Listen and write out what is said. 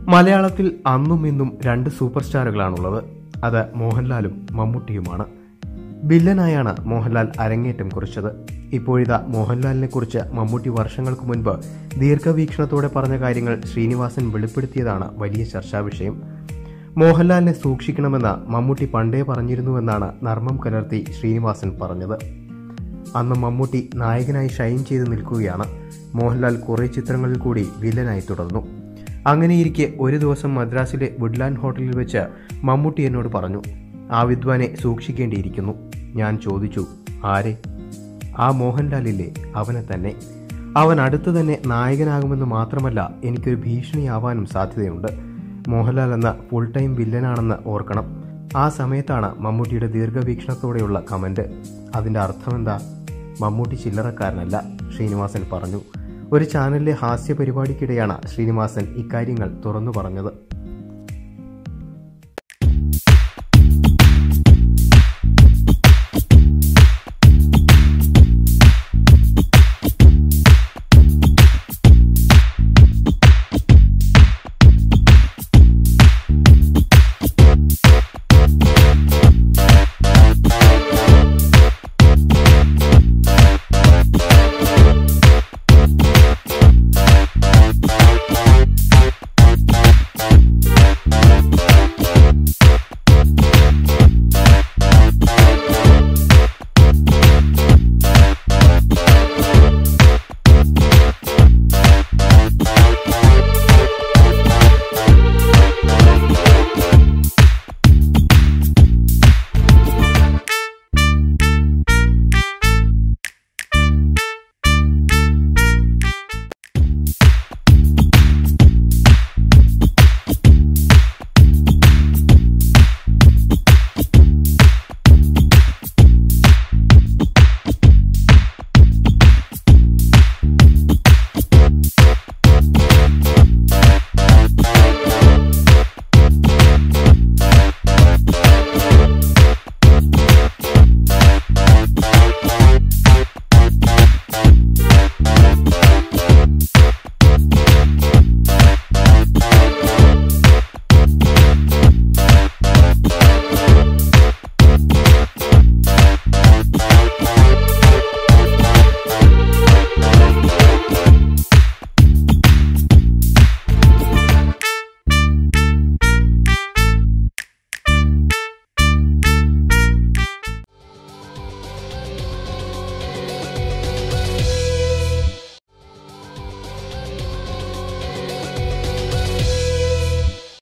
മലയാളത്തിൽ അന്നും ഇന്നും രണ്ട് സൂപ്പർ സ്റ്റാറുകളാണുള്ളത് അത് മോഹൻലാലും മമ്മൂട്ടിയുമാണ് വില്ലനായാണ് മോഹൻലാൽ അരങ്ങേറ്റം കുറിച്ചത് ഇപ്പോഴിതാ മോഹൻലാലിനെ കുറിച്ച് മമ്മൂട്ടി വർഷങ്ങൾക്ക് മുൻപ് ദീർഘവീക്ഷണത്തോടെ പറഞ്ഞ കാര്യങ്ങൾ ശ്രീനിവാസൻ വെളിപ്പെടുത്തിയതാണ് വലിയ ചർച്ചാ വിഷയം മോഹൻലാലിനെ സൂക്ഷിക്കണമെന്ന് മമ്മൂട്ടി പണ്ടേ പറഞ്ഞിരുന്നുവെന്നാണ് നർമ്മം കലർത്തി ശ്രീനിവാസൻ പറഞ്ഞത് അന്ന് മമ്മൂട്ടി നായകനായി ഷൈൻ ചെയ്ത് നിൽക്കുകയാണ് മോഹൻലാൽ കുറേ ചിത്രങ്ങളിൽ കൂടി വില്ലനായി തുടർന്നു അങ്ങനെയിരിക്കെ ഒരു ദിവസം മദ്രാസിലെ വുഡ്ലാൻഡ് ഹോട്ടലിൽ വെച്ച് മമ്മൂട്ടി എന്നോട് പറഞ്ഞു ആ വിദ്വാനെ സൂക്ഷിക്കേണ്ടിയിരിക്കുന്നു ഞാൻ ചോദിച്ചു ആരെ ആ മോഹൻലാലില്ലേ അവനെ തന്നെ അവൻ അടുത്ത് തന്നെ നായകനാകുമെന്ന് മാത്രമല്ല എനിക്കൊരു ഭീഷണിയാവാനും സാധ്യതയുണ്ട് മോഹൻലാൽ എന്ന ഫുൾ ടൈം വില്ലനാണെന്ന് ഓർക്കണം ആ സമയത്താണ് മമ്മൂട്ടിയുടെ ദീർഘവീക്ഷണത്തോടെയുള്ള കമന്റ് അതിന്റെ അർത്ഥമെന്താ മമ്മൂട്ടി ചില്ലറക്കാരനല്ല ശ്രീനിവാസൻ പറഞ്ഞു ഒരു ചാനലിലെ ഹാസ്യ പരിപാടിക്കിടെയാണ് ശ്രീനിവാസൻ ഇക്കാര്യങ്ങൾ തുറന്നു പറഞ്ഞത്